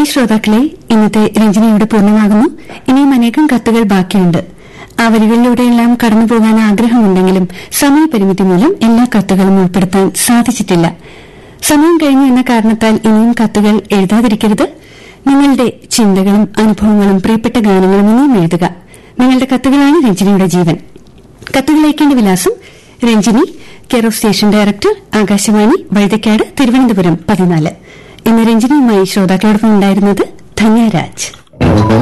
ഈ ശ്രോതാക്കളെ ഇന്നത്തെ രഞ്ജനയോട് പൂർണ്ണമാകുന്നു ഇനിയും അനേകം കത്തുകൾ ബാക്കിയുണ്ട് ആ വരികളിലൂടെയെല്ലാം കടന്നുപോകാൻ ആഗ്രഹമുണ്ടെങ്കിലും സമയപരിമിതി മൂലം എല്ലാ കത്തുകളും ഉൾപ്പെടുത്താൻ സാധിച്ചിട്ടില്ല സമയം കഴിഞ്ഞു എന്ന കാരണത്താൽ ഇനിയും കത്തുകൾ എഴുതാതിരിക്കരുത് നിങ്ങളുടെ ചിന്തകളും അനുഭവങ്ങളും പ്രിയപ്പെട്ട ഗാനങ്ങളും ഇനിയും എഴുതുക നിങ്ങളുടെ കത്തുകളാണ് രഞ്ജനയുടെ ജീവൻ കത്തുകൾ അയക്കേണ്ട വിലാസം Ranjini care of station director Akashvani Vazhuthacaud Thiruvananthapuram പതിനാല് ഇന്ന് രഞ്ജിനിയുമായി ശ്രോതാക്കളോടൊപ്പം ഉണ്ടായിരുന്നത് ധന്യരാജ്